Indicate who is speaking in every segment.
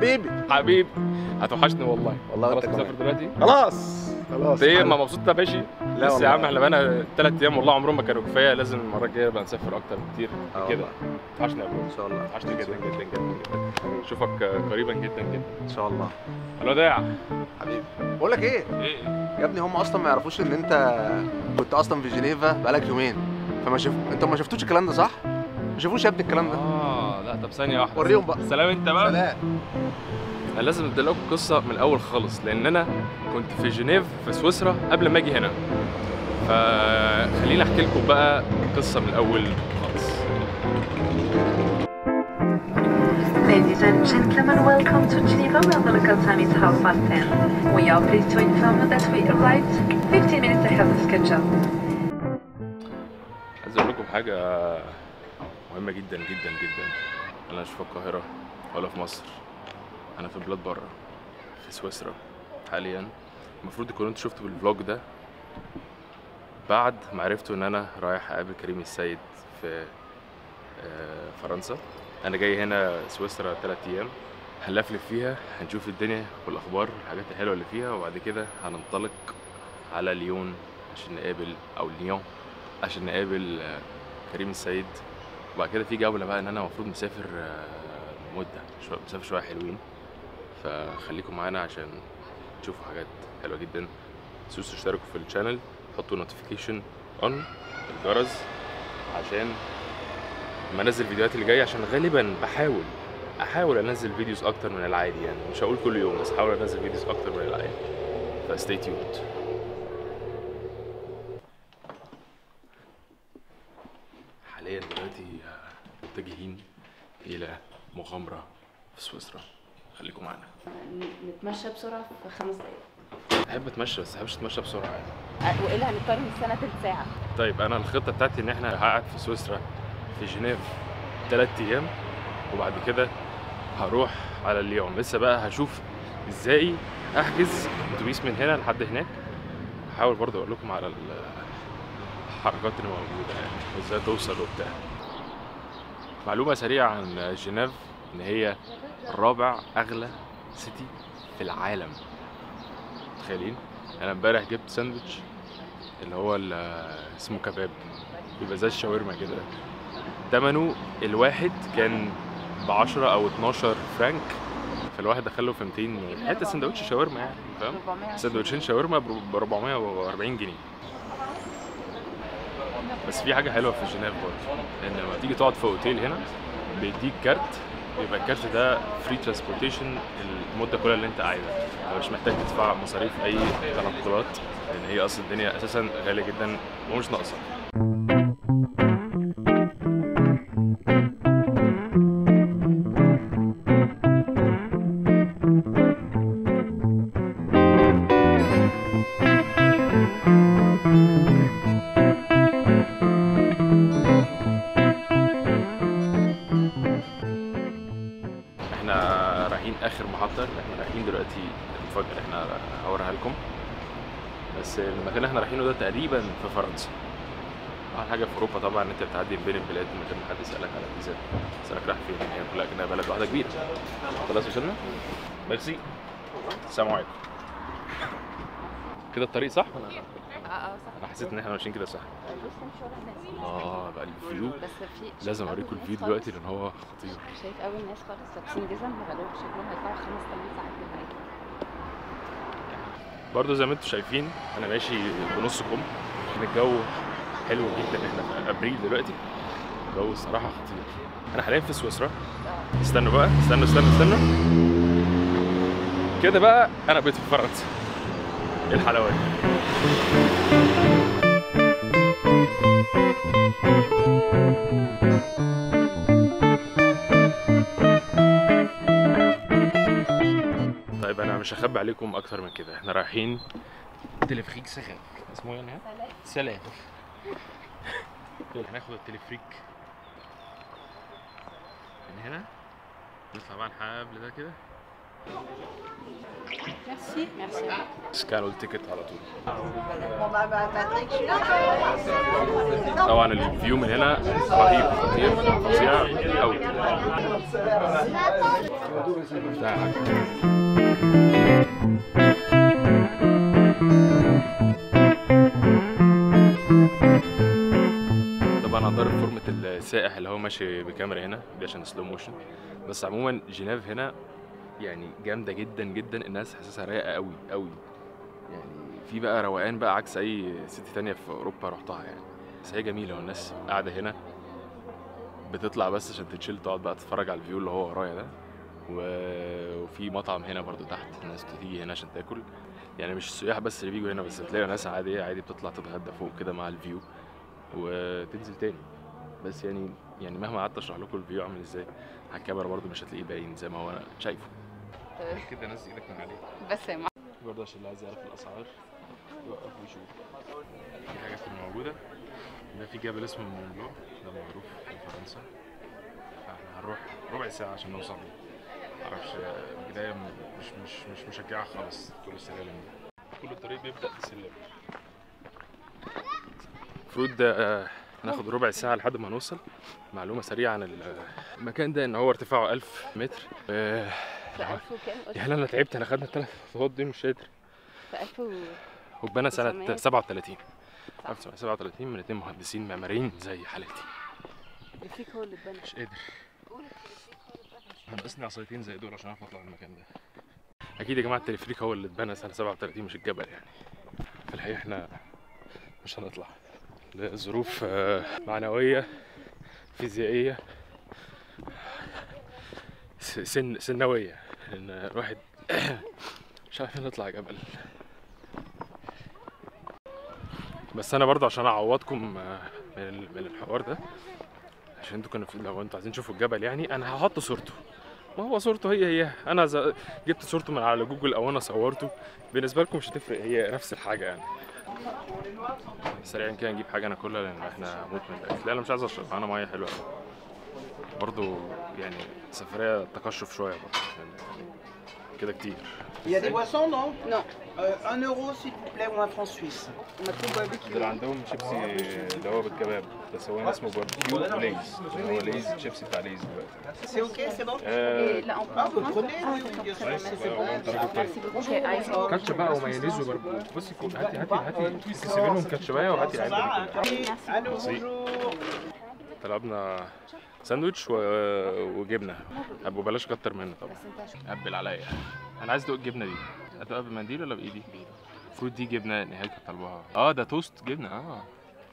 Speaker 1: حبيبي
Speaker 2: حبيبي هتوحشني والله
Speaker 1: والله
Speaker 2: خلاص
Speaker 1: وأنت كمان.
Speaker 2: مسافر دلوقتي
Speaker 1: خلاص خلاص
Speaker 2: انت ايه ما مبسوط انت ماشي
Speaker 1: لا
Speaker 2: بس يا
Speaker 1: والله.
Speaker 2: عم احنا بقينا ثلاث ايام والله عمرهم ما كانوا كفايه لازم المره الجايه بقى نسافر اكتر بكتير
Speaker 1: آه
Speaker 2: من كده
Speaker 1: والله.
Speaker 2: توحشني يا برو
Speaker 1: ان شاء الله
Speaker 2: توحشني جدا جدا جدا جدا اشوفك قريبا جدا جدا
Speaker 1: ان شاء الله
Speaker 2: الوداع
Speaker 1: حبيبي بقول لك ايه
Speaker 2: ايه
Speaker 1: يا ابني هم اصلا ما يعرفوش ان انت كنت اصلا في جنيفا بقالك يومين فما شوف انت ما شفتوش الكلام ده صح ما شافوش يا ابني الكلام ده
Speaker 2: اه لا طب ثانيه واحده
Speaker 1: وريهم بقى
Speaker 2: سلام انت بقى
Speaker 1: سلام
Speaker 2: انا لازم ابدا لكم قصه من الاول خالص لان انا كنت في جنيف في سويسرا قبل ما اجي هنا فخليني احكي لكم بقى القصه من الاول خالص
Speaker 3: Ladies and gentlemen, welcome to Geneva where the local time is half past 10. We are pleased to inform you that we arrived 15 minutes ahead of schedule.
Speaker 2: عايز اقول لكم حاجه مهمه جدا جدا جدا انا مش في القاهره ولا في مصر انا في بلاد بره في سويسرا حاليا المفروض تكونوا انتوا شفتوا الفلوج ده بعد ما عرفتوا ان انا رايح اقابل كريم السيد في آه، فرنسا انا جاي هنا سويسرا ثلاث ايام هنلفلف فيها هنشوف الدنيا والاخبار والحاجات الحلوه اللي فيها وبعد كده هننطلق على ليون عشان نقابل او ليون عشان نقابل آه، كريم السيد وبعد كده في جوله بقى ان انا المفروض مسافر آه، مده شويه مسافر شويه حلوين فخليكم معانا عشان تشوفوا حاجات حلوه جدا تنسوش تشتركوا في الشانل حطوا نوتيفيكيشن اون الجرس عشان لما انزل الفيديوهات اللي جايه عشان غالبا بحاول احاول انزل فيديوز اكتر من العادي يعني مش هقول كل يوم بس احاول انزل فيديوز اكتر من العادي فستي تيوند حاليا دلوقتي آه، متجهين الى مغامره في سويسرا خليكم معانا
Speaker 4: نتمشى بسرعة في خمس دقايق
Speaker 2: احب اتمشى بس احبش اتمشى بسرعه يعني.
Speaker 4: أه، وإلا هنضطر نستنى تلت ساعة
Speaker 2: طيب انا الخطه بتاعتي ان احنا هقعد في سويسرا في جنيف ثلاث ايام وبعد كده هروح على اليوم لسه بقى هشوف ازاي احجز اتوبيس من هنا لحد هناك هحاول برضه اقول لكم على ال- الحركات اللي موجوده يعني وازاي توصل وبتاع معلومه سريعه عن جنيف ان هي رابع اغلى سيتي في العالم متخيلين انا امبارح جبت ساندوتش اللي هو ال- اسمه كباب بيبقى زي الشاورما كده تمنه الواحد كان ب 10 او 12 فرانك فالواحد دخله في 200 حته سندوتش شاورما يعني فاهم
Speaker 4: 420.
Speaker 2: سندوتشين شاورما ب 440 جنيه بس في حاجه حلوه في جنيف برضه ان لما تيجي تقعد في اوتيل هنا بيديك كارت يبقى الكارت ده فري ترانسبورتيشن المده كلها اللي انت قاعدها فمش محتاج تدفع مصاريف اي تنقلات لان هي اصلا الدنيا اساسا غاليه جدا ومش ناقصه احنا رايحين اخر محطه احنا رايحين دلوقتي المفاجاه اللي احنا هوريها لكم بس المكان اللي احنا رايحينه ده تقريبا في فرنسا اول حاجه في اوروبا طبعا انت بتعدي بين البلاد من غير ما حد يسالك على الفيزا يسالك رايح فين هي كلها كده بلد واحده كبيره خلاص وصلنا ميرسي السلام عليكم كده الطريق صح انا
Speaker 4: اه اه صح
Speaker 2: انا حسيت ان احنا ماشيين كده صح
Speaker 4: بص مش ورا الناس
Speaker 2: اه بقى الفيو
Speaker 4: بس في
Speaker 2: لازم
Speaker 4: شايف
Speaker 2: اوريكم
Speaker 4: أول
Speaker 2: الفيو
Speaker 4: ناس
Speaker 2: دلوقتي
Speaker 4: خالص-
Speaker 2: لان هو خطير
Speaker 4: شايف اول ناس خالص لابسين جزم غالبا شكلهم هيطلعوا خمس ثمان ساعات بالعادي
Speaker 2: برضه زي ما انتم شايفين انا ماشي بنص كم عشان الجو حلو جدا احنا في ابريل دلوقتي الجو الصراحه خطير انا حاليا في سويسرا استنوا بقى استنوا استنوا استنوا كده بقى انا بقيت في فرنسا ايه الحلاوه دي طيب انا مش هخبي عليكم اكتر من كده احنا رايحين تلفريك سخن اسمه ايه هنا؟ سلام يلا هناخد التلفريك من هنا نطلع بقى الحبل ده كده
Speaker 4: ميرسي ميرسي
Speaker 2: سكانوا التيكت على طول طبعا الفيو من هنا رهيب خطير فظيع قوي بتاعك طبعا هنضرب فورمة السائح اللي هو ماشي بكاميرا هنا دي عشان سلو موشن بس عموما جنيف هنا يعني جامدة جدا جدا الناس حاسسها رايقة قوي قوي يعني في بقى روقان بقى عكس اي سيتي تانية في اوروبا رحتها يعني بس هي جميلة والناس قاعدة هنا بتطلع بس عشان تتشيل تقعد بقى تتفرج على الفيو اللي هو ورايا ده و- وفي مطعم هنا برضو تحت الناس بتيجي هنا عشان تاكل يعني مش السياح بس اللي بيجوا هنا بس تلاقي ناس عادية عادي بتطلع تتغدى فوق كده مع الفيو وتنزل تاني بس يعني يعني مهما قعدت اشرح لكم الفيو عامل ازاي على الكاميرا برضو مش هتلاقيه باين زي ما هو انا شايفه كده ناس ايدك من عليه
Speaker 4: بس يا معلم
Speaker 2: برضه عشان اللي عايز يعرف الاسعار يوقف ويشوف في حاجات موجوده ده في جبل اسمه مون بلو ده معروف في فرنسا فاحنا هنروح ربع ساعه عشان نوصل له معرفش البدايه م- مش مش مش مشجعه خالص طول السلالم دي كل الطريق بيبدا بسلم المفروض آه، ناخد ربع ساعه لحد ما نوصل معلومه سريعه عن ال- المكان ده ان هو ارتفاعه 1000 متر آه،
Speaker 4: في 1000 وكام قلت؟
Speaker 2: يا هلا انا تعبت انا خدنا الثلاث خطوات دي مش قادر
Speaker 4: في 1000 و
Speaker 2: واتبنى سنة
Speaker 4: 900.
Speaker 2: 37 1937 من اتنين مهندسين معماريين زي حالتي
Speaker 4: الفيك هو اللي اتبنى
Speaker 2: مش قادر ناقصني عصايتين زي دول عشان اعرف اطلع من المكان ده اكيد يا جماعه التلفريك هو اللي اتبنى سنه 37 مش الجبل يعني في الحقيقه احنا مش هنطلع لظروف آه، معنويه فيزيائيه س- سن سنويه ان الواحد مش عارفين نطلع جبل بس انا برضه عشان اعوضكم آه، من ال- من الحوار ده عشان انتوا كانوا في- لو انتوا عايزين تشوفوا الجبل يعني انا هحط صورته ما هو صورته هي هي انا ز- جبت صورته من على جوجل او انا صورته بالنسبه لكم مش هتفرق هي نفس الحاجه يعني سريعا كده نجيب حاجه ناكلها لان احنا هموت من الاكل لا انا مش عايز اشرب معانا ميه حلوه قوي برضه يعني سفريه تقشف شويه برضه يعني كده كتير
Speaker 5: Il y a des boissons, non
Speaker 4: Non.
Speaker 5: Euh, un euro, s'il vous plaît, ou un franc suisse.
Speaker 4: مكتوب باربيكيو
Speaker 2: دول عندهم شيبسي اللي هو بالكباب بس هو اسمه باربيكيو وليز عشان هو ليز شيبسي بتاع ليز دلوقتي
Speaker 5: C'est ok, c'est bon
Speaker 2: آه،
Speaker 4: لا on
Speaker 5: Ah, vous prenez Oui, oui, bien sûr.
Speaker 4: merci beaucoup
Speaker 2: كويس
Speaker 4: merci beaucoup عايز
Speaker 2: كاتشب بقى ومايونيز وبربوش بصي كو- هاتي هاتي هاتي سيبي لهم كاتشبايه وهاتي
Speaker 5: Ça
Speaker 2: علبه
Speaker 5: va
Speaker 2: بربوش.
Speaker 5: hein Allô,
Speaker 2: Merci.
Speaker 5: bonjour.
Speaker 2: طلبنا ساندوتش و... وجبنه ابو بلاش كتر منه طبعا
Speaker 4: بس انت عشان
Speaker 2: قبل عليا انا عايز ادوق الجبنه دي ادوقها بمنديل ولا بايدي المفروض دي جبنه نهايه كانت طالباها اه ده توست جبنه اه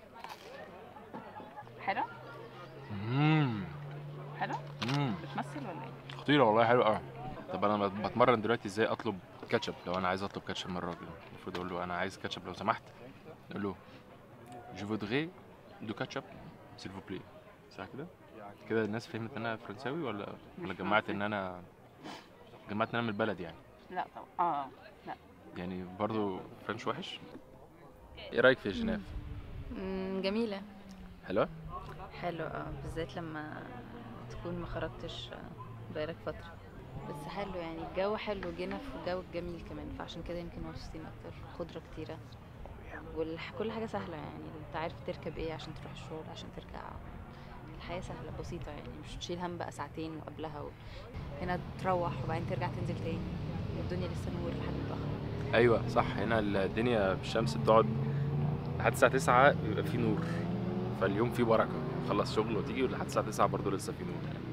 Speaker 4: حلو
Speaker 2: امم
Speaker 4: حلو
Speaker 2: امم
Speaker 4: بتمثل ولا ايه؟
Speaker 2: خطيره والله حلوه قوي طب انا بت- بتمرن دلوقتي ازاي اطلب كاتشب لو انا عايز اطلب كاتشب من الراجل المفروض اقول له انا عايز كاتشب لو سمحت اقول له جو فودغي دو كاتشب سيل فو بلي صح كده كده الناس فهمت ان انا فرنساوي ولا ولا جمعت ان انا جمعت ان انا من البلد يعني
Speaker 4: لا طبعا اه
Speaker 2: يعني برضو فرنش وحش ايه رايك في جنيف
Speaker 6: مم، جميلة
Speaker 2: حلوه
Speaker 6: حلو اه بالذات لما تكون ما خرجتش آه، بقالك فترة بس حلو يعني الجو حلو جنف وجو جميل كمان فعشان كده يمكن مبسوطين اكتر خضرة كتيرة وكل حاجة سهلة يعني انت عارف تركب ايه عشان تروح الشغل عشان ترجع الحياة سهلة بسيطة يعني مش تشيل هم بقى ساعتين وقبلها و... هنا تروح وبعدين ترجع تنزل تاني والدنيا لسه نور لحد متأخر
Speaker 2: ايوه صح هنا الدنيا الشمس بتقعد لحد الساعه 9 بيبقى في نور فاليوم فيه بركه خلص شغل وتيجي لحد الساعه 9 برضو لسه في نور يعني.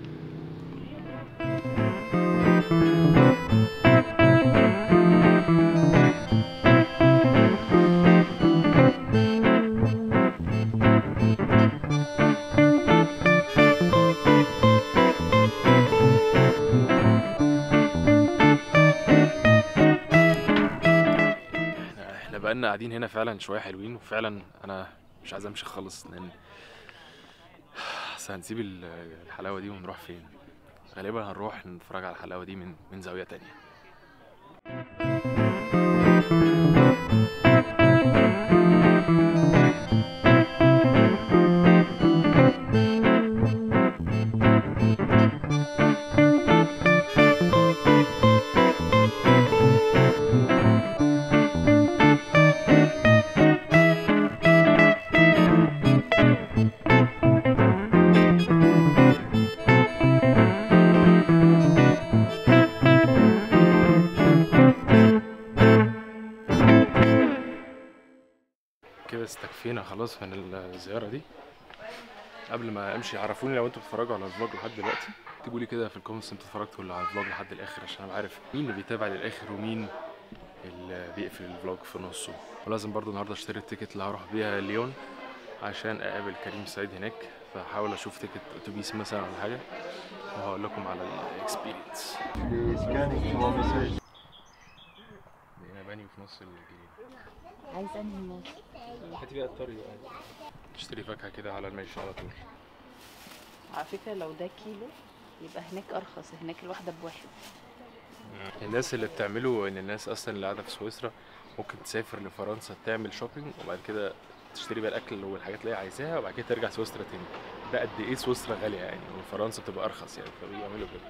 Speaker 2: احنا احنا بقالنا قاعدين هنا فعلا شويه حلوين وفعلا انا مش عايز امشي خالص لان بس هنسيب ال- الحلاوه دي ونروح فين غالبا هنروح نتفرج على الحلاوه دي من من زاويه تانية كده استكفينا خلاص من الزياره دي قبل ما امشي عرفوني لو انتوا بتتفرجوا على الفلوج لحد دلوقتي اكتبوا لي كده في الكومنتس انتوا اتفرجتوا ولا على الفلوج لحد الاخر عشان ابقى عارف مين اللي بيتابع للاخر ومين اللي بيقفل الفلوج في نصه ولازم برضو النهارده اشتري التيكت اللي هروح بيها ليون عشان اقابل كريم سعيد هناك فهحاول اشوف تيكت اتوبيس مثلا ولا حاجه وهقول لكم على الاكسبيرينس بقينا باني في نص الجنينه
Speaker 4: عايز انهي موز
Speaker 2: هاتي بقى الطريق اشتري فاكهه كده على الماشي على طول
Speaker 4: على فكره لو ده كيلو يبقى هناك ارخص هناك الواحده بواحد
Speaker 2: الناس اللي بتعمله ان الناس اصلا اللي قاعده في سويسرا ممكن تسافر لفرنسا تعمل شوبينج وبعد كده تشتري بقى الاكل والحاجات اللي هي عايزاها وبعد كده ترجع سويسرا تاني ده قد ايه سويسرا غاليه يعني وفرنسا بتبقى ارخص يعني فبيعملوا كده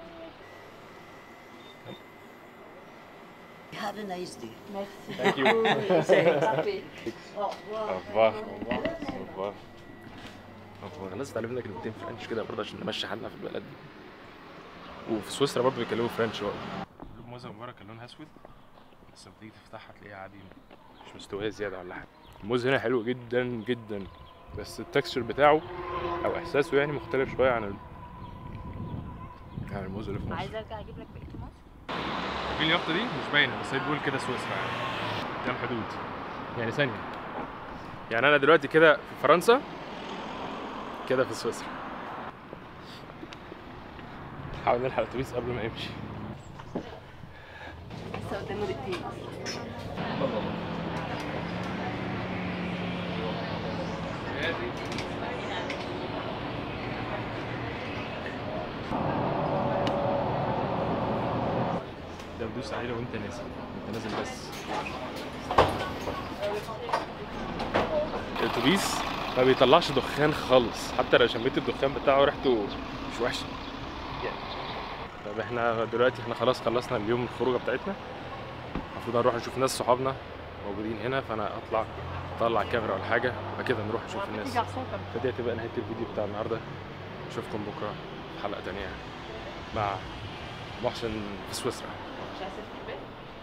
Speaker 5: Have a nice day.
Speaker 4: ميرسي
Speaker 2: ثانك يو اوفر اوفر اوفر لازم اتعلمنا كلمتين فرنش كده برضه عشان نمشي حالنا في البلد دي وفي سويسرا برضه بيتكلموا فرنش برضه الموزه من بره كان لونها اسود بس لما تيجي تفتحها تلاقيها عادي مش مستويه زياده ولا حاجه الموز هنا حلو جدا جدا بس التكستشر بتاعه او احساسه يعني مختلف شويه عن ال... عن الموز اللي في مصر
Speaker 4: عايزه ارجع اجيب لك بقيه الموز
Speaker 2: في اليافطه دي مش باينه بس هي بيقول كده سويسرا يعني قدام حدود يعني ثانيه يعني انا دلوقتي كده في فرنسا كده في سويسرا نحاول نلحق الاتوبيس قبل ما يمشي
Speaker 4: لسه قدامه دقيقتين اصلا
Speaker 2: ده بدوس عليه لو انت نازل انت نازل بس الاتوبيس ما بيطلعش دخان خالص حتى لو شميت الدخان بتاعه ريحته مش وحشه يعني طب احنا دلوقتي احنا خلاص خلصنا اليوم الخروجه بتاعتنا المفروض هنروح نشوف ناس صحابنا موجودين هنا فانا اطلع اطلع الكاميرا ولا حاجه وبعد كده نروح نشوف الناس فدي هتبقى نهايه الفيديو بتاع النهارده اشوفكم بكره في حلقه تانية مع محسن في سويسرا
Speaker 4: مش عايزه تفتح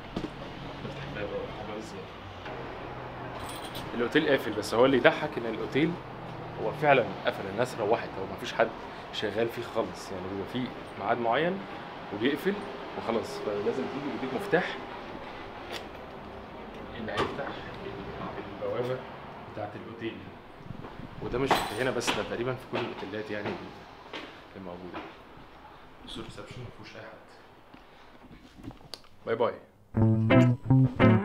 Speaker 4: الباب
Speaker 2: الاوتيل قافل بس هو اللي يضحك ان الاوتيل هو فعلا قفل الناس روحت هو مفيش حد شغال فيه خالص يعني بيبقى فيه ميعاد معين وبيقفل وخلاص فلازم تيجي يديك مفتاح اللي هيفتح البوابه بتاعت الاوتيل وده مش في هنا بس ده تقريبا في كل الاوتيلات يعني اللي موجوده بس الريسبشن مفيهوش اي حد باي باي